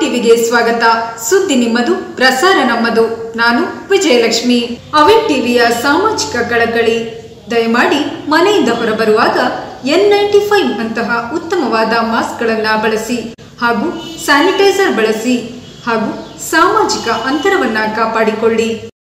ಟಿವಿಗೆ ಸ್ವಾಗತ ಸುದ್ದಿ ನಿಮ್ಮದು ಪ್ರಸಾರ ನಮ್ಮದು ನಾನು ವಿಜಯಲಕ್ಷ್ಮಿ ಅವಿನ್ ಟಿವಿಯ ಸಾಮಾಜಿಕ ಕಳಕಳಿ ದಯಮಾಡಿ ಮನೆಯಿಂದ ಹೊರಬರುವಾಗ ಎನ್ ನೈಂಟಿ ಫೈವ್ ಅಂತಹ ಉತ್ತಮವಾದ ಮಾಸ್ಕ್ಗಳನ್ನು ಬಳಸಿ ಹಾಗೂ ಸ್ಯಾನಿಟೈಸರ್ ಬಳಸಿ ಹಾಗೂ ಸಾಮಾಜಿಕ ಅಂತರವನ್ನ ಕಾಪಾಡಿಕೊಳ್ಳಿ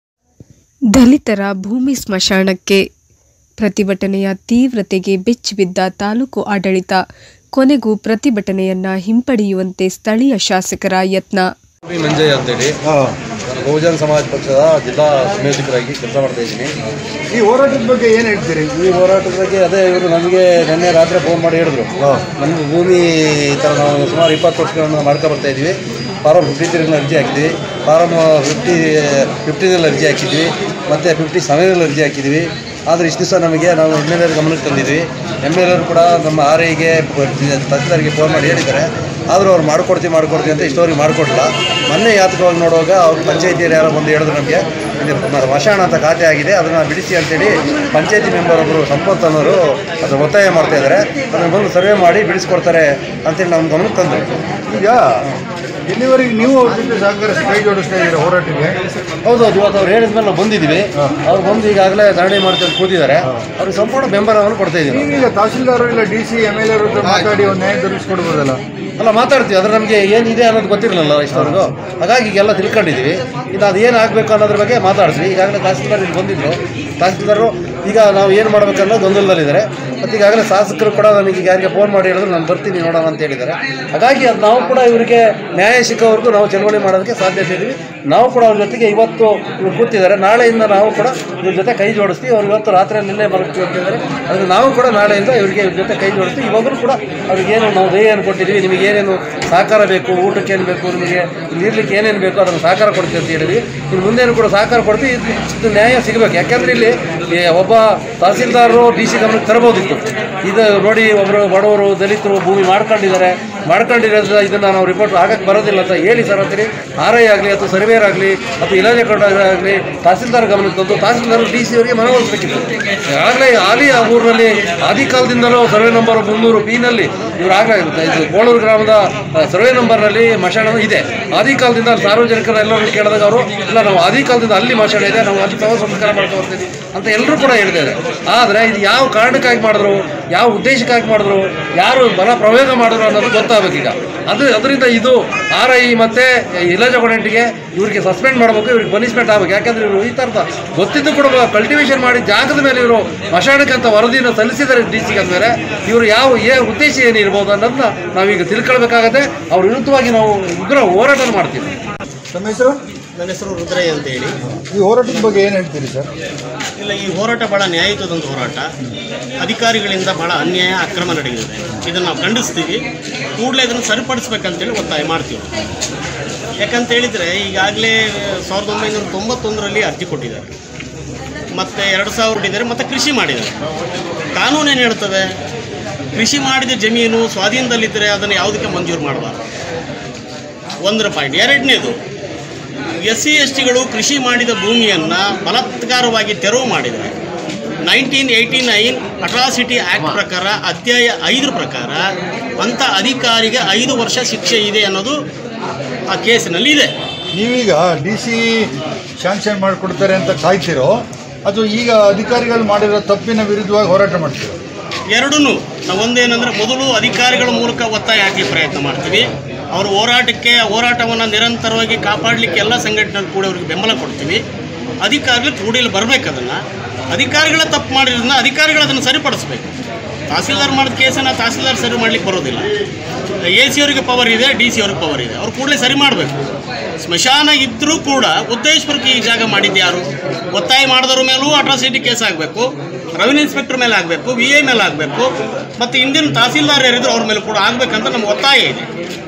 ದಲಿತರ ಭೂಮಿ ಸ್ಮಶಾನಕ್ಕೆ ಪ್ರತಿಭಟನೆಯ ತೀವ್ರತೆಗೆ ಬೆಚ್ಚಿಬಿದ್ದ ತಾಲೂಕು ಆಡಳಿತ ಕೊನೆಗೂ ಪ್ರತಿಭಟನೆಯನ್ನ ಹಿಂಪಡೆಯುವಂತೆ ಸ್ಥಳೀಯ ಶಾಸಕರ ಯತ್ನ ಬಿ ಮಂಜಯ್ಯ ಅಂತೇಳಿ ಬಹುಜನ ಸಮಾಜ ಪಕ್ಷದ ಜಿಲ್ಲಾ ಸಂಯೋಜಕರಾಗಿ ಕೆಲಸ ಮಾಡ್ತಾ ಇದ್ದೀನಿ ಈ ಹೋರಾಟದ ಬಗ್ಗೆ ಏನು ಹೇಳ್ತೀರಿ ಈ ಹೋರಾಟದ ಬಗ್ಗೆ ಅದೇ ಇವರು ನಮಗೆ ನಿನ್ನೆ ರಾತ್ರಿ ಫೋನ್ ಮಾಡಿ ಹೇಳಿದ್ರು ನಮಗೆ ಭೂಮಿ ಈ ಥರ ನಾವು ಸುಮಾರು ಇಪ್ಪತ್ತು ವರ್ಷಗಳನ್ನು ಮಾಡ್ಕೊ ಬರ್ತಾ ಇದ್ವಿ ಫಾರಮ್ ಫಿಫ್ಟಿ ತ್ರೀನಲ್ಲಿ ಅರ್ಜಿ ಹಾಕಿದ್ವಿ ಫಾರಮ್ ಫಿಫ್ಟಿ ಫಿಫ್ಟಿನಲ್ಲಿ ಅರ್ಜಿ ಹಾಕಿದ್ವಿ ಮತ್ತು ಫಿಫ್ಟಿ ಸೆವೆನಲ್ಲಿ ಅರ್ಜಿ ಹಾಕಿದ್ವಿ ಆದರೆ ಇಷ್ಟು ದಿವಸ ನಮಗೆ ನಾವು ಎಮ್ ಎಲ್ ಎರ್ ಗಮನಕ್ಕೆ ತಂದಿದ್ವಿ ಎಮ್ ಎಲ್ ಎರ್ ಕೂಡ ನಮ್ಮ ಆರ್ ಐಗೆ ತಹಸೀಲ್ದಾರ್ಗೆ ಫೋನ್ ಮಾಡಿ ಹೇಳಿದ್ದಾರೆ ಆದರೂ ಅವ್ರು ಮಾಡ್ಕೊಡ್ತೀವಿ ಮಾಡ್ಕೊಡ್ತೀವಿ ಅಂತ ಇಷ್ಟವರೆಗೆ ಮಾಡಿಕೊಡಲ್ಲ ಮೊನ್ನೆ ಯಾತಕವಾಗಿ ನೋಡುವಾಗ ಅವ್ರು ಪಂಚಾಯತಿಯರು ಯಾರೋ ಬಂದು ಹೇಳಿದ್ರು ನಮಗೆ ಇಲ್ಲಿ ಮ- ಮಶಾಣ ಅಂತ ಖಾತೆ ಆಗಿದೆ ಅದನ್ನು ಬಿಡಿಸಿ ಅಂತೇಳಿ ಪಂಚಾಯತಿ ಮೆಂಬರ್ ಒಬ್ಬರು ಸಂಪತ್ ಅನ್ನೋರು ಅದು ಒತ್ತಾಯ ಮಾಡ್ತಾ ಇದ್ದಾರೆ ಅದನ್ನು ಬಂದು ಸರ್ವೆ ಮಾಡಿ ಬಿಡಿಸ್ಕೊಡ್ತಾರೆ ಅಂತೇಳಿ ನಮ್ಮ ಗಮನಕ್ಕೆ ತಂದರು ಈಗ ಇಲ್ಲಿವರೆಗೆ ನೀವು ಅವ್ರ ಜೊತೆ ಸಹಕರಿಸಿ ಕೈ ಜೋಡಿಸ್ತಾ ಇದ್ದೀರಾ ಹೋರಾಟಕ್ಕೆ ಹೌದು ಹೌದು ಇವತ್ತು ಅವ್ರು ಹೇಳಿದ ಮೇಲೆ ನಾವು ಬಂದಿದ್ದೀವಿ ಅವ್ರು ಬಂದು ಈಗಾಗಲೇ ಧರಣಿ ಮಾಡ್ಕೊಂಡು ಕೂತಿದ್ದಾರೆ ಅವ್ರಿಗೆ ಸಂಪೂರ್ಣ ಬೆಂಬಲವನ್ನು ಕೊಡ್ತಾ ಇದ್ದೀವಿ ನೀವೀಗ ತಹಸೀಲ್ದಾರ್ ಇಲ್ಲ D C M L A ಹತ್ರ ಮಾತಾಡಿ ಒಂದು ನ್ಯಾಯ ದೊರಕಿಸ್ಕೊಡ್ಬೋದಲ್ಲ ಅಲ್ಲ ಮಾತಾಡ್ತೀವಿ ಅದ್ರ ನಮಗೆ ಏನಿದೆ ಅನ್ನೋದು ಗೊತ್ತಿರಲಿಲ್ಲ ಇಷ್ಟವರೆಗೂ ಹಾಗಾಗಿ ಈಗೆಲ್ಲ ತಿಳ್ಕೊಂಡಿದ್ದೀವಿ ಇದು ಅದು ಏನು ಆಗಬೇಕು ಅನ್ನೋದ್ರ ಬಗ್ಗೆ ಮಾತಾಡ್ತೀವಿ ಈಗಾಗಲೇ ತಹಸೀಲ್ದಾರ್ ಇಲ್ಲಿ ಬಂದಿದ್ರು ತಹಸೀಲ್ದಾರು ಈಗ ನಾವು ಏನು ಮಾಡ್ಬೇಕನ್ನೋ ಗೊಂದಲದಲ್ಲಿದ್ದಾರೆ ಮತ್ತು ಈಗಾಗಲೇ ಶಾಸಕರು ಕೂಡ ನನಗೆ ಈಗ ಯಾರಿಗೆ ಫೋನ್ ಮಾಡಿ ಹೇಳಿದ್ರು ನಾನು ಬರ್ತೀನಿ ನೋಡೋಣ ಅಂತ ಹೇಳಿದ್ದಾರೆ ಹಾಗಾಗಿ ಅದು ನಾವು ಕೂಡ ಇವರಿಗೆ ನ್ಯಾಯ ಸಿಕ್ಕೋವರೆಗೂ ನಾವು ಚಳವಳಿ ಮಾಡೋದಕ್ಕೆ ಸಾಧ್ಯತೆ ಇದ್ದೀವಿ ನಾವು ಕೂಡ ಅವ್ರ ಜೊತೆಗೆ ಇವತ್ತು ಇವ್ರು ಕೂತಿದ್ದಾರೆ ನಾಳೆಯಿಂದ ನಾವು ಕೂಡ ಇವ್ರ ಜೊತೆ ಕೈ ಜೋಡಿಸ್ತೀವಿ ಅವ್ರು ಇವತ್ತು ರಾತ್ರಿ ನಿನ್ನೆ ಬರ್ತೀವಿ ಅಂತಿದ್ದಾರೆ ಅದಕ್ಕೆ ನಾವು ಕೂಡ ನಾಳೆಯಿಂದ ಇವರಿಗೆ ಇವ್ರ ಜೊತೆ ಕೈ ಜೋಡಿಸ್ತೀವಿ ಇವಾಗಲೂ ಕೂಡ ಅವ್ರಿಗೇನು ನಾವು ದಯೆಯನ್ನು ಕೊಟ್ಟಿದ್ದೀವಿ ನಿಮಗೆ ಏನೇನು ಸಹಕಾರ ಬೇಕು ಊಟಕ್ಕೆ ಏನು ಬೇಕು ನಿಮಗೆ ಇರ್ಲಿಕ್ಕೆ ಏನೇನು ಬೇಕು ಅದನ್ನು ಸಹಕಾರ ಕೊಡ್ತೀವಿ ಅಂತ ಹೇಳಿದ್ವಿ ಇನ್ನು ಮುಂದೇನು ಕೂಡ ಸಹಕಾರ ಕೊಡ್ತೀವಿ ಇದು ಇದು ನ್ಯಾಯ ಸಿಗಬೇಕು ಯಾಕೆಂದ್ರೆ ಇಲ್ಲಿ ಈ ಒಬ್ಬ ತಹಸೀಲ್ದಾರರು ಡಿ ಸಿ ಗಮನಕ್ಕೆ ತರಬಹುದಿತ್ತು ಇದು ನೋಡಿ ಒಬ್ಬರು ಬಡವರು ದಲಿತರು ಭೂಮಿ ಮಾಡ್ಕೊಂಡಿದ್ದಾರೆ ಮಾಡ್ಕೊಂಡಿರೋದ್ರಿಂದ ಇದನ್ನು ನಾವು ರಿಪೋರ್ಟ್ ಆಗಕ್ಕೆ ಬರೋದಿಲ್ಲ ಅಂತ ಹೇಳಿ ಸರ್ ಅಂತೀರಿ ಆರ್ ಐ ಆಗಲಿ ಅಥವಾ ಸರ್ವೇರ್ ಆಗಲಿ ಅಥವಾ ಇಲಾಖೆ ಆಗಲಿ ತಹಸೀಲ್ದಾರ್ ಗಮನಕ್ಕೆ ತಂದು ತಹಸೀಲ್ದಾರ್ ಡಿ ಸಿ ಅವರಿಗೆ ಮನವೊಲಿಸಬೇಕಿತ್ತು ಆಗಲೇ ಹಾಲಿ ಆ ಊರಿನಲ್ಲಿ ಆದಿ ಕಾಲದಿಂದಲೂ ಸರ್ವೆ ನಂಬರ್ ಮುನ್ನೂರು ಪಿನಲ್ಲಿ ಇವರು ಆಗಲೇ ಇದು ಕೋಳೂರು ಗ್ರಾಮದ ಆ, ಸರ್ವೆ ನಂಬರ್ನಲ್ಲಿ ಮಶಾಣ ಇದೆ ಆದಿ ಕಾಲದಿಂದ ಸಾರ್ವಜನಿಕರ ಎಲ್ಲರೂ ಕೇಳಿದಾಗ ಅವರು ಇಲ್ಲ ನಾವು ಆದಿ ಕಾಲದಿಂದ ಅಲ್ಲಿ ಮಶಾಣ ಇದೆ ನಾವು ಅಲ್ಲಿ ಶವ ಸಂಸ್ಕಾರ ಮಾಡ್ಕೊಂಡು ಬರ್ತೀವಿ ಅಂತ ಎಲ್ಲರೂ ಕೂಡ ಹೇಳ್ತಿದ್ದಾರೆ ಆದರೆ ಇದು ಯಾವ ಕಾರಣಕ್ಕಾಗಿ ಮಾಡಿದ್ರು ಯಾವ ಉದ್ದೇಶಕ್ಕಾಗಿ ಮಾಡಿದ್ರು ಯಾರು ಬಲ ಪ್ರಯೋಗ ಮಾಡಿದ್ರು ಅನ್ನೋದು ಗೊತ್ತಾಗಬೇಕೀಗ ಅದು ಅದರಿಂದ ಇದು ಆರ್ ಐ ಮತ್ತು ಇಲಾಜಗೊಂಡೆಂಟಿಗೆ ಇವ್ರಿಗೆ ಸಸ್ಪೆಂಡ್ ಮಾಡಬೇಕು ಇವ್ರಿಗೆ ಪನಿಷ್ಮೆಂಟ್ ಆಗಬೇಕು ಯಾಕಂದ್ರೆ ಇವರು ಈ ಥರದ ಗೊತ್ತಿದ್ದು ಕೂಡ ಕಲ್ಟಿವೇಷನ್ ಮಾಡಿ ಜಾಗದ ಮೇಲೆ ಇವರು ಮಶಾಣಕ್ಕೆ ಅಂತ ವರದಿಯನ್ನು ಸಲ್ಲಿಸಿದ್ದಾರೆ ಡಿ ಸಿಗೆ ಅಂದಮೇಲೆ ಇವರು ಯಾವ ಏ ಉದ್ದೇಶ ಏನಿರ್ಬೋದು ಅನ್ನೋದನ್ನ ನಾವೀಗ ತಿಳ್ಕೊಳ್ಬೇಕಾಗತ್ತೆ ಅವ್ರ ವಿರುದ್ಧವಾಗಿ ನಾವು ಉಗ್ರ ಹೋರಾಟ ಮಾಡ್ತೀವಿ ತಮ್ಮ ಹೆಸರು ನನ್ನ ಹೆಸರು ರುದ್ರಯ್ಯ ಅಂತ ಹೇಳಿ ಈ ಹೋರಾಟದ ಬಗ್ಗೆ ಏನು ಹೇಳ್ತೀರಿ ಸರ್ ಇಲ್ಲ ಈ ಹೋರಾಟ ಭಾಳ ನ್ಯಾಯಯುತದಂತ ಹೋರಾಟ ಅಧಿಕಾರಿಗಳಿಂದ ಭಾಳ ಅನ್ಯಾಯ ಅಕ್ರಮ ನಡೆದಿದೆ ಇದನ್ನು ನಾವು ಖಂಡಿಸ್ತೀವಿ ಕೂಡಲೇ ಇದನ್ನು ಸರಿಪಡಿಸ್ಬೇಕಂತೇಳಿ ಒತ್ತಾಯ ಮಾಡ್ತೀವಿ ಯಾಕಂತ ಹೇಳಿದರೆ ಈಗಾಗಲೇ ಸಾವಿರದ ಒಂಬೈನೂರ ತೊಂಬತ್ತೊಂದರಲ್ಲಿ ಅರ್ಜಿ ಕೊಟ್ಟಿದ್ದಾರೆ ಮತ್ತು ಎರಡು ಸಾವಿರ ಇದ್ದಾರೆ ಮತ್ತು ಕೃಷಿ ಮಾಡಿದ್ದಾರೆ ಕಾನೂನು ಏನು ಹೇಳ್ತವೆ ಕೃಷಿ ಮಾಡಿದ ಜಮೀನು ಸ್ವಾಧೀನದಲ್ಲಿದ್ದರೆ ಅದನ್ನು ಯಾವುದಕ್ಕೆ ಮಂಜೂರು ಮಾಡಬಾರ್ದು ಒಂದರ ಪಾಯಿಂಟ್ ಎರಡನೇದು ಎಸ್ ಸಿ ಎಸ್ ಟಿಗಳು ಕೃಷಿ ಮಾಡಿದ ಭೂಮಿಯನ್ನು ಬಲಾತ್ಕಾರವಾಗಿ ತೆರವು ಮಾಡಿದರೆ nineteen eighty nine atrocity act ಪ್ರಕಾರ ಅಧ್ಯಾಯ ಐದರ ಪ್ರಕಾರ ಅಂಥ ಅಧಿಕಾರಿಗೆ ಐದು ವರ್ಷ ಶಿಕ್ಷೆ ಇದೆ ಅನ್ನೋದು ಆ ಕೇಸಿನಲ್ಲಿ ಇದೆ ನೀವೀಗ ಡಿ ಸಿ ಶಾಂಕ್ಷನ್ ಮಾಡಿಕೊಡ್ತಾರೆ ಅಂತ ಕಾಯ್ತಿರೋ ಅದು ಈಗ ಅಧಿಕಾರಿಗಳು ಮಾಡಿರೋ ತಪ್ಪಿನ ವಿರುದ್ಧವಾಗಿ ಹೋರಾಟ ಮಾಡ್ತೀರೋ ಎರಡೂ ನಾವು ಒಂದೇನೆಂದರೆ ಮೊದಲು ಅಧಿಕಾರಿಗಳ ಮೂಲಕ ಒತ್ತಾಯ ಹಾಕಿ ಪ್ರಯತ್ನ ಮಾಡ್ತೀವಿ ಅವ್ರ ಹೋರಾಟಕ್ಕೆ ಹೋರಾಟವನ್ನು ನಿರಂತರವಾಗಿ ಕಾಪಾಡಲಿಕ್ಕೆ ಎಲ್ಲ ಸಂಘಟನೆಗಳು ಕೂಡ ಅವ್ರಿಗೆ ಬೆಂಬಲ ಕೊಡ್ತೀವಿ ಅಧಿಕಾರಿಗಳು ಕೂಡಲೇ ಬರಬೇಕು ಅದನ್ನು ಅಧಿಕಾರಿಗಳ ತಪ್ಪು ಮಾಡಿರೋದನ್ನ ಅಧಿಕಾರಿಗಳು ಅದನ್ನು ಸರಿಪಡಿಸ್ಬೇಕು ತಹಸೀಲ್ದಾರ್ ಮಾಡಿದ ಕೇಸನ್ನು ತಹಸೀಲ್ದಾರ್ ಸರಿ ಮಾಡ್ಲಿಕ್ಕೆ ಬರೋದಿಲ್ಲ ಎ ಸಿ ಅವರಿಗೆ ಪವರ್ ಇದೆ ಡಿ ಸಿ ಅವ್ರಿಗೆ ಪವರ್ ಇದೆ ಅವ್ರು ಕೂಡಲೇ ಸರಿ ಮಾಡಬೇಕು ಸ್ಮಶಾನ ಇದ್ದರೂ ಕೂಡ ಉದ್ದೇಶಪೂರ್ವಕ ಈ ಜಾಗ ಮಾಡಿದ್ದು ಯಾರು ಒತ್ತಾಯ ಮಾಡಿದವ್ರ ಮೇಲೂ ಅಟ್ರಾಸಿಟಿ ಕೇಸ್ ಆಗಬೇಕು ರೆವಿನ್ಯೂ ಇನ್ಸ್ಪೆಕ್ಟರ್ ಮೇಲೆ ಆಗಬೇಕು ವಿ ಎ ಮೇಲೆ ಆಗಬೇಕು ಮತ್ತು ಇಂದಿನ ತಹಸೀಲ್ದಾರ್ ಯಾರಿದ್ರು ಅವ್ರ ಮೇಲೆ ಕೂಡ ಆಗಬೇಕಂತ ನಮ್ಮ ಒತ್ತಾಯ ಇದೆ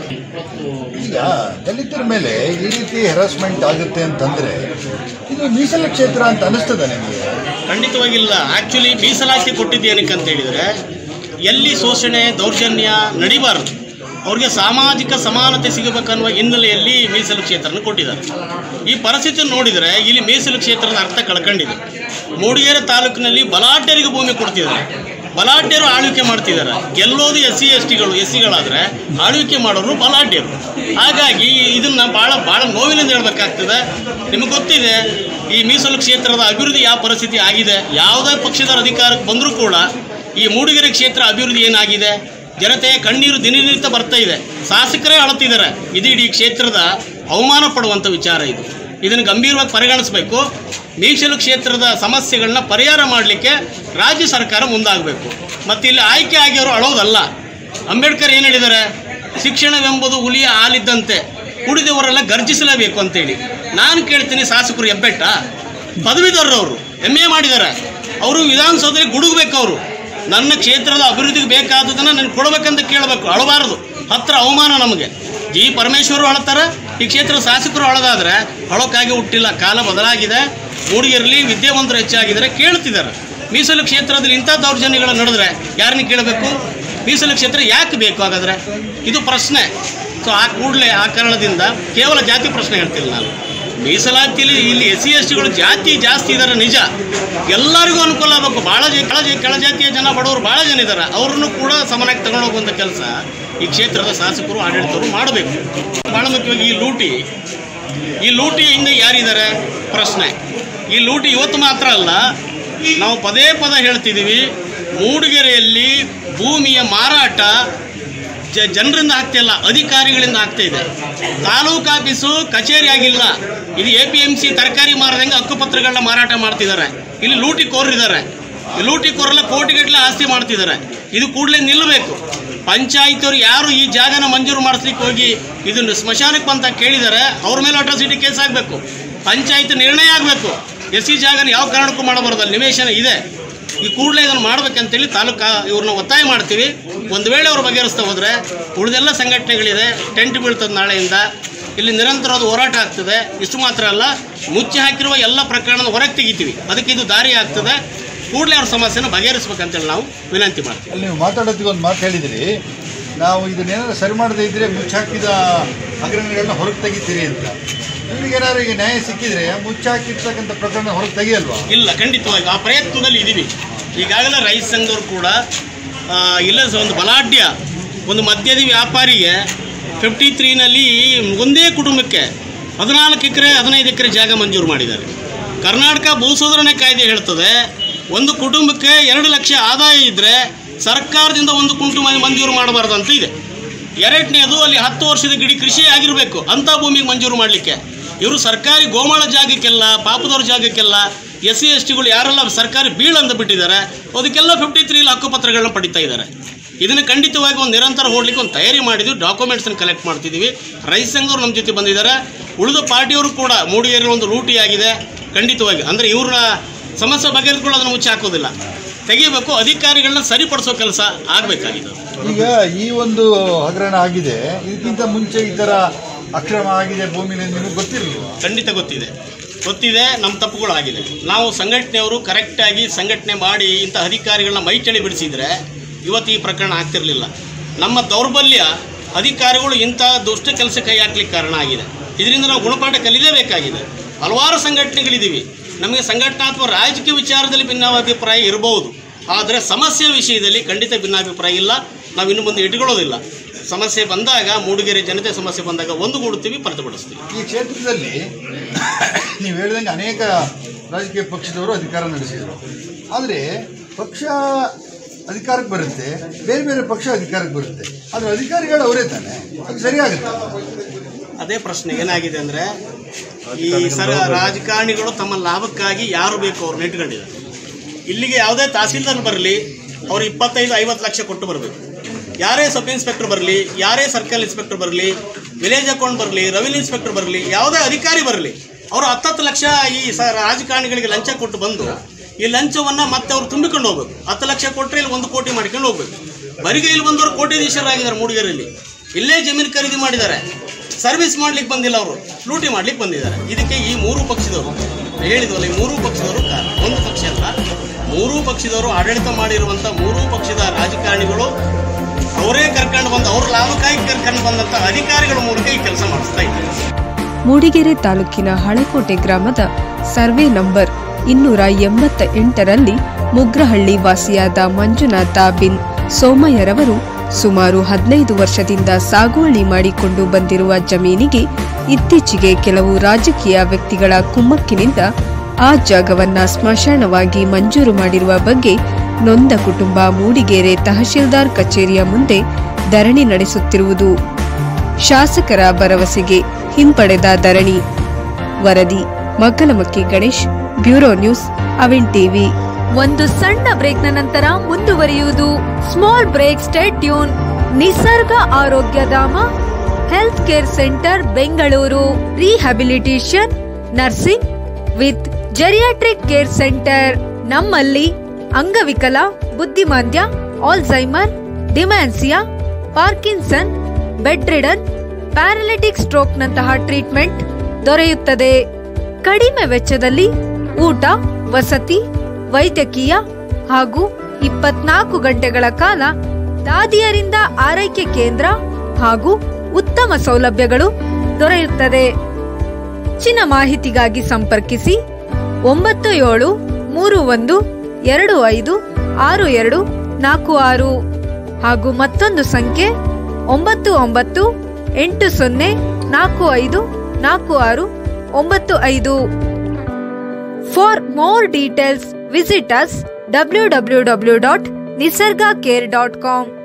ಈಗ ದಲಿತರ ಮೇಲೆ ಈ ರೀತಿ ಹೆರಾಸ್ಮೆಂಟ್ ಆಗುತ್ತೆ ಅಂತಂದ್ರೆ ಇದು ಮೀಸಲು ಕ್ಷೇತ್ರ ಅಂತ ಅನಿಸ್ತದೆ ನಿಮಗೆ ಖಂಡಿತವಾಗಿಲ್ಲ ಆ್ಯಕ್ಚುಲಿ ಮೀಸಲಾತಿ ಕೊಟ್ಟಿದ್ದು ಏನಕ್ಕೆ ಅಂತ ಹೇಳಿದರೆ ಎಲ್ಲಿ ಶೋಷಣೆ ದೌರ್ಜನ್ಯ ನಡಿಬಾರದು ಅವ್ರಿಗೆ ಸಾಮಾಜಿಕ ಸಮಾನತೆ ಸಿಗಬೇಕನ್ನುವ ಹಿನ್ನೆಲೆಯಲ್ಲಿ ಮೀಸಲು ಕ್ಷೇತ್ರನ ಕೊಟ್ಟಿದ್ದಾರೆ ಈ ಪರಿಸ್ಥಿತಿ ನೋಡಿದರೆ ಇಲ್ಲಿ ಮೀಸಲು ಕ್ಷೇತ್ರದ ಅರ್ಥ ಕಳ್ಕೊಂಡಿದೆ ಮೂಡಿಗೆರೆ ತಾಲೂಕಿನಲ್ಲಿ ಬಲಾಢ್ಯರಿಗೆ ಭೂಮಿ ಕೊಡ್ತಿದ್ದಾರೆ ಬಲಾಢ್ಯರು ಆಳ್ವಿಕೆ ಮಾಡ್ತಿದ್ದಾರೆ ಗೆಲ್ಲೋದು ಎಸ್ ಸಿ ಎಸ್ ಟಿಗಳು ಎಸ್ ಸಿಗಳಾದರೆ ಆಳ್ವಿಕೆ ಮಾಡೋರು ಬಲಾಢ್ಯರು ಹಾಗಾಗಿ ಇದನ್ನು ಭಾಳ ಭಾಳ ನೋವಿನಿಂದ ಹೇಳ್ಬೇಕಾಗ್ತದೆ ನಿಮಗೆ ಗೊತ್ತಿದೆ ಈ ಮೀಸಲು ಕ್ಷೇತ್ರದ ಅಭಿವೃದ್ಧಿ ಯಾವ ಪರಿಸ್ಥಿತಿ ಆಗಿದೆ ಯಾವುದೇ ಪಕ್ಷದ ಅಧಿಕಾರಕ್ಕೆ ಬಂದರೂ ಕೂಡ ಈ ಮೂಡಿಗೆರೆ ಕ್ಷೇತ್ರ ಅಭಿವೃದ್ಧಿ ಏನಾಗಿದೆ ಜನತೆಯ ಕಣ್ಣೀರು ದಿನನಿತ್ಯ ಬರ್ತಾ ಇದೆ ಶಾಸಕರೇ ಅಳುತ್ತಿದ್ದಾರೆ ಇದು ಇಡೀ ಕ್ಷೇತ್ರದ ಅವಮಾನ ಪಡುವಂಥ ವಿಚಾರ ಇದು ಇದನ್ನು ಗಂಭೀರವಾಗಿ ಪರಿಗಣಿಸಬೇಕು ಮೀಸಲು ಕ್ಷೇತ್ರದ ಸಮಸ್ಯೆಗಳನ್ನ ಪರಿಹಾರ ಮಾಡಲಿಕ್ಕೆ ರಾಜ್ಯ ಸರ್ಕಾರ ಮುಂದಾಗಬೇಕು ಮತ್ತು ಇಲ್ಲಿ ಆಯ್ಕೆ ಆಗಿರೋರು ಅಳೋದಲ್ಲ ಅಂಬೇಡ್ಕರ್ ಏನು ಹೇಳಿದ್ದಾರೆ ಶಿಕ್ಷಣವೆಂಬುದು ಹುಲಿಯ ಹಾಲಿದ್ದಂತೆ ಕುಡಿದವರೆಲ್ಲ ಗರ್ಜಿಸಲೇಬೇಕು ಅಂತೇಳಿ ನಾನು ಕೇಳ್ತೀನಿ ಶಾಸಕರು ಹೆಬ್ಬೆಟ್ಟ ಪದವೀಧರರವರು ಎಮ್ ಎ ಮಾಡಿದ್ದಾರೆ ಅವರು ವಿಧಾನಸೌಧದಲ್ಲಿ ಗುಡುಗಬೇಕು ಅವರು ನನ್ನ ಕ್ಷೇತ್ರದ ಅಭಿವೃದ್ಧಿಗೆ ಬೇಕಾದದನ್ನು ನನಗೆ ಕೊಡಬೇಕಂತ ಕೇಳಬೇಕು ಅಳಬಾರದು ಹತ್ರ ಅವಮಾನ ನಮಗೆ ಜಿ ಪರಮೇಶ್ವರು ಅಳ್ತಾರೆ ಈ ಕ್ಷೇತ್ರದ ಶಾಸಕರು ಅಳದಾದ್ರೆ ಅಳೋಕ್ಕಾಗಿ ಹುಟ್ಟಿಲ್ಲ ಕಾಲ ಬದಲಾಗಿದೆ ಮೂಡಿಗೆರಲಿ ವಿದ್ಯಾವಂತರು ಹೆಚ್ಚಾಗಿದ್ದಾರೆ ಕೇಳ್ತಿದ್ದಾರೆ ಮೀಸಲು ಕ್ಷೇತ್ರದಲ್ಲಿ ಇಂಥ ದೌರ್ಜನ್ಯಗಳು ನಡೆದ್ರೆ ಯಾರನ್ನ ಕೇಳಬೇಕು ಮೀಸಲು ಕ್ಷೇತ್ರ ಯಾಕೆ ಬೇಕು ಹಾಗಾದರೆ ಇದು ಪ್ರಶ್ನೆ ಸೊ ಆ ಕೂಡಲೇ ಆ ಕಾರಣದಿಂದ ಕೇವಲ ಜಾತಿ ಪ್ರಶ್ನೆ ಹೇಳ್ತಿಲ್ಲ ನಾನು ಮೀಸಲಾತಿಯಲ್ಲಿ ಇಲ್ಲಿ ಎಸ್ ಸಿ ಎಸ್ ಟಿಗಳು ಜಾತಿ ಜಾಸ್ತಿ ಇದ್ದಾರೆ ನಿಜ ಎಲ್ಲರಿಗೂ ಅನುಕೂಲ ಆಗಬೇಕು ಭಾಳ ಜ ಕೆಳ ಜ- ಕೆಳ ಜಾತಿಯ ಜನ ಬಡವರು ಭಾಳ ಜನ ಇದ್ದಾರೆ ಅವ್ರನ್ನು ಕೂಡ ಸಮನಾಗಿ ತಗೊಂಡು ಹೋಗುವಂಥ ಕೆಲಸ ಈ ಕ್ಷೇತ್ರದ ಶಾಸಕರು ಆಡಳಿತರು ಮಾಡಬೇಕು ಭಾಳ ಮುಖ್ಯವಾಗಿ ಈ ಲೂಟಿ ಈ ಲೂಟಿ ಹಿಂದೆ ಯಾರಿದ್ದಾರೆ ಪ್ರಶ್ನೆ ಈ ಲೂಟಿ ಇವತ್ತು ಮಾತ್ರ ಅಲ್ಲ ನಾವು ಪದೇ ಪದ ಹೇಳ್ತಿದ್ದೀವಿ ಮೂಡಿಗೆರೆಯಲ್ಲಿ ಭೂಮಿಯ ಮಾರಾಟ ಜ ಜನರಿಂದ ಆಗ್ತಿಲ್ಲ ಅಧಿಕಾರಿಗಳಿಂದ ಆಗ್ತಾ ಇದೆ ತಾಲೂಕು ಆಫೀಸು ಕಚೇರಿ ಆಗಿಲ್ಲ ಇದು ಎ ಪಿ ಎಂ ಸಿ ತರಕಾರಿ ಮಾರದಂಗೆ ಹಕ್ಕುಪತ್ರಗಳನ್ನ ಮಾರಾಟ ಮಾಡ್ತಿದ್ದಾರೆ ಇಲ್ಲಿ ಲೂಟಿ ಕೋರಿದ್ದಾರೆ ಈ ಲೂಟಿ ಕೋರೆಲ್ಲ ಕೋಟಿಗಟ್ಟಲೆ ಆಸ್ತಿ ಮಾಡ್ತಿದ್ದಾರೆ ಇದು ಕೂಡಲೇ ನಿಲ್ಲಬೇಕು ಪಂಚಾಯಿತಿಯವರು ಯಾರು ಈ ಜಾಗನ ಮಂಜೂರು ಮಾಡಿಸ್ಲಿಕ್ಕೆ ಹೋಗಿ ಇದನ್ನು ಸ್ಮಶಾನಕ್ಕೆ ಬಂತ ಕೇಳಿದ್ದಾರೆ ಅವ್ರ ಮೇಲೆ ಅಟ್ರಾಸಿಟಿ ಕೇಸ್ ಆಗಬೇಕು ಪಂಚಾಯತ್ ನಿರ್ಣಯ ಆಗಬೇಕು ಎಸ್ ಸಿ ಜಾಗನ ಯಾವ ಕಾರಣಕ್ಕೂ ಮಾಡಬಾರ್ದಲ್ಲ ನಿವೇಶನ ಇದೆ ಈ ಕೂಡಲೇ ಇದನ್ನು ಮಾಡ್ಬೇಕಂತೇಳಿ ತಾಲೂಕಾ ಇವ್ರನ್ನ ಒತ್ತಾಯ ಮಾಡ್ತೀವಿ ಒಂದು ವೇಳೆ ಅವ್ರು ಬಗೆಹರಿಸ್ತಾ ಹೋದರೆ ಉಳಿದೆಲ್ಲ ಸಂಘಟನೆಗಳಿದೆ ಟೆಂಟ್ ಬೀಳ್ತದೆ ನಾಳೆಯಿಂದ ಇಲ್ಲಿ ನಿರಂತರವಾದ ಹೋರಾಟ ಆಗ್ತದೆ ಇಷ್ಟು ಮಾತ್ರ ಅಲ್ಲ ಮುಚ್ಚಿ ಹಾಕಿರುವ ಎಲ್ಲ ಪ್ರಕರಣದ ಹೊರಗೆ ತೆಗಿತೀವಿ ಅದಕ್ಕೆ ಇದು ದಾರಿ ಆಗ್ತದೆ ಕೂಡಲೇ ಅವ್ರ ಸಮಸ್ಯೆನ ಬಗೆಹರಿಸ್ಬೇಕಂತೇಳಿ ನಾವು ವಿನಂತಿ ಮಾಡ್ತೀವಿ ಅಲ್ಲಿ ನೀವು ಮಾತಾಡೋದಕ್ಕೆ ಒಂದು ಮಾತು ಹೇಳಿದಿರಿ ನಾವು ಇದನ್ನೇನಾದ್ರು ಸರಿ ಮಾಡದೇ ಇದ್ರೆ ಮುಚ್ಚಾಕಿದ ಹಗರಣಗಳನ್ನ ಹೊರಗೆ ತೆಗಿತೀರಿ ಅಂತ ನಿಮಗೇನಾದ್ರು ಈಗ ನ್ಯಾಯ ಸಿಕ್ಕಿದ್ರೆ ಮುಚ್ಚಾಕಿರ್ತಕ್ಕಂಥ ಪ್ರಕರಣ ಹೊರಗೆ ತೆಗಿಯಲ್ವಾ ಇಲ್ಲ ಖಂಡಿತವಾಗಿ ಆ ಪ್ರಯತ್ನದಲ್ಲಿ ಇದ್ದೀವಿ ಈಗಾಗಲೇ ರೈತ ಸಂಘದವ್ರು ಕೂಡ ಆ, ಇಲ್ಲ ಸ- ಒಂದು ಬಲಾಢ್ಯ ಒಂದು ಮದ್ಯದ ವ್ಯಾಪಾರಿಗೆ ಫಿಫ್ಟಿ ತ್ರೀನಲ್ಲಿ ಒಂದೇ ಕುಟುಂಬಕ್ಕೆ ಹದಿನಾಲ್ಕು ಎಕರೆ ಹದಿನೈದು ಎಕರೆ ಜಾಗ ಮಂಜೂರು ಮಾಡಿದ್ದಾರೆ ಕರ್ನಾಟಕ ಭೂ ಸುಧಾರಣೆ ಕಾಯ್ದೆ ಹೇಳ್ತದೆ ಒಂದು ಕುಟುಂಬಕ್ಕೆ ಎರಡು ಲಕ್ಷ ಆದಾಯ ಇದ್ದರೆ ಸರ್ಕಾರದಿಂದ ಒಂದು ಕುಂಟು ಮನೆ ಮಂಜೂರು ಮಾಡಬಾರ್ದು ಅಂತ ಇದೆ ಎರಡನೇದು ಅಲ್ಲಿ ಹತ್ತು ವರ್ಷದ ಗಿಡಿ ಕೃಷಿ ಆಗಿರಬೇಕು ಅಂಥ ಭೂಮಿಗೆ ಮಂಜೂರು ಮಾಡಲಿಕ್ಕೆ ಇವರು ಸರ್ಕಾರಿ ಗೋಮಾಳ ಜಾಗಕ್ಕೆಲ್ಲ ಪಾಪದವ್ರ ಜಾಗಕ್ಕೆಲ್ಲ ಎಸ್ ಸಿ ಎಸ್ ಟಿಗಳು ಯಾರೆಲ್ಲ ಸರ್ಕಾರಿ ಬೀಳಂದು ಬಿಟ್ಟಿದ್ದಾರೆ ಅದಕ್ಕೆಲ್ಲ ಫಿಫ್ಟಿ ತ್ರೀಲಿ ಹಕ್ಕುಪತ್ರಗಳನ್ನ ಪಡಿತಾ ಇದ್ದಾರೆ ಇದನ್ನು ಖಂಡಿತವಾಗಿ ಒಂದು ನಿರಂತರ ಹೋಗ್ಲಿಕ್ಕೆ ಒಂದು ತಯಾರಿ ಮಾಡಿದ್ವಿ ಡಾಕ್ಯುಮೆಂಟ್ಸನ್ನು ಕಲೆಕ್ಟ್ ಮಾಡ್ತಿದ್ದೀವಿ ರೈತ ಸಂಘದವ್ರು ನಮ್ಮ ಜೊತೆ ಬಂದಿದ್ದಾರೆ ಉಳಿದ ಪಾರ್ಟಿಯವರು ಕೂಡ ಮೂಡಿಗೆರೆ ಒಂದು ಲೂಟಿ ಆಗಿದೆ ಖಂಡಿತವಾಗಿ ಅಂದರೆ ಇವ್ರನ್ನ ಸಮಸ್ಯೆ ಬಗೆಹರಿಸ್ಕೊಳ್ಳೋದನ್ನು ಮುಚ್ಚಿ ಹಾಕೋದಿಲ್ಲ ತೆಗಿಬೇಕು ಅಧಿಕಾರಿಗಳನ್ನ ಸರಿಪಡಿಸೋ ಕೆಲಸ ಆಗಬೇಕಾಗಿದೆ ಈಗ ಈ ಒಂದು ಹಗರಣ ಆಗಿದೆ ಇದಕ್ಕಿಂತ ಮುಂಚೆ ಈ ಥರ ಅಕ್ರಮ ಆಗಿದೆ ಭೂಮಿಲಿ ನಿಮಗೆ ಗೊತ್ತಿರಲ್ವಾ ಖಂಡಿತ ಗೊತ್ತಿದೆ ಗೊತ್ತಿದೆ ನಮ್ಮ ತಪ್ಪುಗಳಾಗಿದೆ ನಾವು ಸಂಘಟನೆಯವರು ಕರೆಕ್ಟಾಗಿ ಸಂಘಟನೆ ಮಾಡಿ ಇಂಥ ಅಧಿಕಾರಿಗಳನ್ನ ಮೈಚಳಿ ಬಿಡಿಸಿದ್ರೆ ಇವತ್ತು ಈ ಪ್ರಕರಣ ಆಗ್ತಿರಲಿಲ್ಲ ನಮ್ಮ ದೌರ್ಬಲ್ಯ ಅಧಿಕಾರಿಗಳು ಇಂಥ ದುಷ್ಟ ಕೆಲಸ ಕೈ ಹಾಕ್ಲಿಕ್ಕೆ ಕಾರಣ ಆಗಿದೆ ಇದರಿಂದ ನಾವು ಗುಣಪಾಠ ಕಲಿಯಲೇಬೇಕಾಗಿದೆ ಹಲವಾರು ಸಂಘಟನೆಗಳಿದ್ದೀವಿ ನಮಗೆ ಸಂಘಟನಾತ್ಮಕ ರಾಜಕೀಯ ವಿಚಾರದಲ್ಲಿ ಭಿನ್ನಾಭಿಪ್ರಾಯ ಇರಬಹುದು ಆದರೆ ಸಮಸ್ಯೆ ವಿಷಯದಲ್ಲಿ ಖಂಡಿತ ಭಿನ್ನಾಭಿಪ್ರಾಯ ಇಲ್ಲ ನಾವು ಇನ್ನು ಮುಂದೆ ಇಟ್ಕೊಳ್ಳೋದಿಲ್ಲ ಸಮಸ್ಯೆ ಬಂದಾಗ ಮೂಡಿಗೆರೆ ಜನತೆ ಸಮಸ್ಯೆ ಬಂದಾಗ ಒಂದುಗೂಡುತ್ತೀವಿ ಪ್ರತಿಭಟಿಸ್ತೀವಿ ಈ ಕ್ಷೇತ್ರದಲ್ಲಿ ನೀವು ಹೇಳಿದಂಗೆ ಅನೇಕ ರಾಜಕೀಯ ಪಕ್ಷದವರು ಅಧಿಕಾರ ನಡೆಸಿದರು ಆದರೆ ಪಕ್ಷ ಅಧಿಕಾರಕ್ಕೆ ಬರುತ್ತೆ ಬೇರೆ ಬೇರೆ ಪಕ್ಷ ಅಧಿಕಾರಕ್ಕೆ ಬರುತ್ತೆ ಆದರೆ ಅಧಿಕಾರಿಗಳು ಅವರೇ ತಾನೆ ಅದು ಸರಿಯಾಗುತ್ತೆ ಅದೇ ಪ್ರಶ್ನೆ ಏನಾಗಿದೆ ಅಂದರೆ ಈ ಸರ ರಾಜಕಾರಣಿಗಳು ತಮ್ಮ ಲಾಭಕ್ಕಾಗಿ ಯಾರು ಬೇಕು ಅವ್ರನ್ನ ಇಟ್ಕೊಂಡಿದ್ದಾರೆ ಇಲ್ಲಿಗೆ ಯಾವುದೇ ತಹಸೀಲ್ದಾರ್ ಬರಲಿ ಅವ್ರು ಇಪ್ಪತ್ತೈದು ಐವತ್ತು ಲಕ್ಷ ಕೊಟ್ಟು ಬರಬೇಕು ಯಾರೇ ಸಬ್ ಇನ್ಸ್ಪೆಕ್ಟರ್ ಬರಲಿ ಯಾರೇ ಸರ್ಕಲ್ ಇನ್ಸ್ಪೆಕ್ಟರ್ ಬರಲಿ ವಿಲೇಜ್ ಅಕೌಂಟ್ ಬರಲಿ ರೆವಿನ್ಯೂ ಇನ್ಸ್ಪೆಕ್ಟರ್ ಬರಲಿ ಯಾವುದೇ ಅಧಿಕಾರಿ ಬರಲಿ ಅವರು ಹತ್ತತ್ತು ಲಕ್ಷ ಈ ಸ ರಾಜಕಾರಣಿಗಳಿಗೆ ಲಂಚ ಕೊಟ್ಟು ಬಂದು ಈ ಲಂಚವನ್ನು ಮತ್ತೆ ಅವ್ರು ತುಂಬಿಕೊಂಡು ಹೋಗ್ಬೇಕು ಹತ್ತು ಲಕ್ಷ ಕೊಟ್ಟರೆ ಇಲ್ಲಿ ಒಂದು ಕೋಟಿ ಮಾಡ್ಕೊಂಡು ಹೋಗ್ಬೇಕು ಬರಿಗೆ ಇಲ್ಲಿ ಬಂದವರು ಕೋಟ್ಯಾಧೀಶರಾಗಿದ್ದಾರೆ ಮೂಡಿಗೆರೆಯಲ್ಲಿ ಇಲ್ಲೇ ಜಮೀನು ಖರೀದಿ ಮಾಡಿದ್ದಾರೆ ಸರ್ವಿಸ್ ಮಾಡ್ಲಿಕ್ಕೆ ಬಂದಿಲ್ಲ ಅವರು ಲೂಟಿ ಮಾಡ್ಲಿಕ್ಕೆ ಬಂದಿದ್ದಾರೆ ಇದಕ್ಕೆ ಈ ಮೂರು ಪಕ್ಷದವರು ಹೇಳಿದ್ವಲ್ಲ ಈ ಮೂರು ಪಕ್ಷದವರು ಕಾರಣ ಒಂದು ಪಕ್ಷ ಅಲ್ಲ ಮೂರೂ ಪಕ್ಷದವರು ಆಡಳಿತ ಮಾಡಿರುವಂಥ ಮೂರೂ ಪಕ್ಷದ ರಾಜಕಾರಣಿಗಳು ಅವರೇ ಕರ್ಕೊಂಡು ಬಂದು ಅವ್ರ ಲಾಭಕ್ಕಾಗಿ ಕರ್ಕೊಂಡು ಬಂದಂಥ ಅಧಿಕಾರಿಗಳ ಮೂಲಕ ಈ ಕೆಲಸ ಮಾಡಿಸ್ತಾ ಇದ್ದಾರೆ ಮೂಡಿಗೆರೆ ತಾಲೂಕಿನ ಹಳೆಕೋಟೆ ಗ್ರಾಮದ ಸರ್ವೆ ನಂಬರ್ ಇನ್ನೂರ ಎಂಬತ್ತ ಎಂಟರಲ್ಲಿ ಮುಗ್ರಹಳ್ಳಿ ವಾಸಿಯಾದ ಮಂಜುನಾಥ ಬಿನ್ ಸೋಮಯ್ಯರವರು ಸುಮಾರು ಹದಿನೈದು ವರ್ಷದಿಂದ ಸಾಗುವಳಿ ಮಾಡಿಕೊಂಡು ಬಂದಿರುವ ಜಮೀನಿಗೆ ಇತ್ತೀಚೆಗೆ ಕೆಲವು ರಾಜಕೀಯ ವ್ಯಕ್ತಿಗಳ ಕುಮ್ಮಕ್ಕಿನಿಂದ ಆ ಜಾಗವನ್ನ ಸ್ಮಶಾನವಾಗಿ ಮಂಜೂರು ಮಾಡಿರುವ ಬಗ್ಗೆ ನೊಂದ ಕುಟುಂಬ ಮೂಡಿಗೆರೆ ತಹಶೀಲ್ದಾರ್ ಕಚೇರಿಯ ಮುಂದೆ ಧರಣಿ ನಡೆಸುತ್ತಿರುವುದು ಶಾಸಕರ ಭರವಸೆಗೆ ಹಿಂಪಡೆದ ಧರಣಿ ವರದಿ ಮಗ್ಗಲಮಕ್ಕಿ ಗಣೇಶ್ ಬ್ಯೂರೋ ನ್ಯೂಸ್ ಅವಿನ್ ಟಿವಿ ಒಂದು ಸಣ್ಣ ಬ್ರೇಕ್ನ ನಂತರ ಮುಂದುವರಿಯುವುದು small break state tuned Nisarga Arogyadhama health care centre Bengaluru rehabilitation nursing with geriatric care centre ನಮ್ಮಲ್ಲಿ ಅಂಗವಿಕಲ ಬುದ್ಧಿಮಾಂದ್ಯ Alzheimer dementia Parkinson bedridden paralytic ಸ್ಟ್ರೋಕ್ನಂತಹ ಟ್ರೀಟ್ಮೆಂಟ್ ದೊರೆಯುತ್ತದೆ ಕಡಿಮೆ ವೆಚ್ಚದಲ್ಲಿ ಊಟ ವಸತಿ ವೈದ್ಯಕೀಯ ಹಾಗೂ ಇಪ್ಪತ್ನಾಲ್ಕು ಗಂಟೆಗಳ ಕಾಲ ದಾದಿಯರಿಂದ ಆರೈಕೆ ಕೇಂದ್ರ ಹಾಗೂ ಉತ್ತಮ ಸೌಲಭ್ಯಗಳು ದೊರೆಯುತ್ತದೆ ಹೆಚ್ಚಿನ ಮಾಹಿತಿಗಾಗಿ ಸಂಪರ್ಕಿಸಿ ಒಂಬತ್ತು ಏಳು ಮೂರು ಒಂದು ಎರಡು ಐದು ಆರು ಎರಡು ನಾಲ್ಕು ಆರು ಹಾಗೂ ಮತ್ತೊಂದು ಸಂಖ್ಯೆ ಒಂಬತ್ತು ಒಂಬತ್ತು ಎಂಟು ಸೊನ್ನೆ ನಾಲ್ಕು ಐದು ನಾಲ್ಕು ಆರು ಒಂಬತ್ತು ಐದು for more details visit us W W W dot Nisarga care dot com